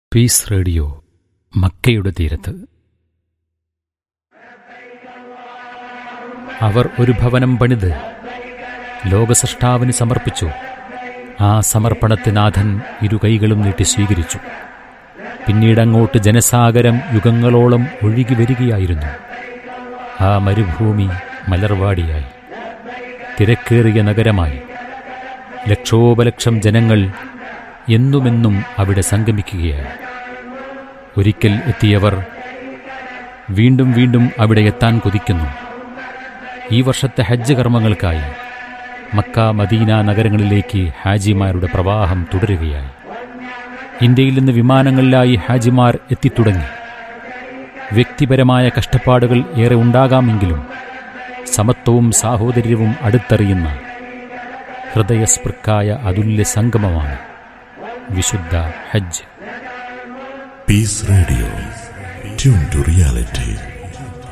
Piece radio മക്കയുടെ തീരത്ത് അവർ ഒരു ഭവനം പണിത് ലോകസൃഷ്ടാവിന് സമർപ്പിച്ചു ആ സമർപ്പണത്തിനാഥൻ ഇരു കൈകളും നീട്ടി സ്വീകരിച്ചു പിന്നീടങ്ങോട്ട് ജനസാഗരം യുഗങ്ങളോളം ഒഴുകി വരികയായിരുന്നു ആ മരുഭൂമി മലർവാടിയായി തിരക്കേറിയ നഗരമായി ലക്ഷോപലക്ഷം ജനങ്ങൾ എന്നുമെന്നും അവിടെ സംഗമിക്കുകയായി ഒരിക്കൽ എത്തിയവർ വീണ്ടും വീണ്ടും അവിടെ എത്താൻ കൊതിക്കുന്നു ഈ വർഷത്തെ ഹജ്ജ് കർമ്മങ്ങൾക്കായി മക്ക മദീന നഗരങ്ങളിലേക്ക് ഹാജിമാരുടെ പ്രവാഹം തുടരുകയായി ഇന്ത്യയിൽ നിന്ന് വിമാനങ്ങളിലായി ഹാജിമാർ എത്തിത്തുടങ്ങി വ്യക്തിപരമായ കഷ്ടപ്പാടുകൾ ഏറെ ഉണ്ടാകാമെങ്കിലും സമത്വവും സാഹോദര്യവും അടുത്തറിയുന്ന ഹൃദയസ്പൃക്കായ അതുല്യ സംഗമമാണ് വിശുദ്ധ ഹജ്ജ് Peace Radio. Tune to reality.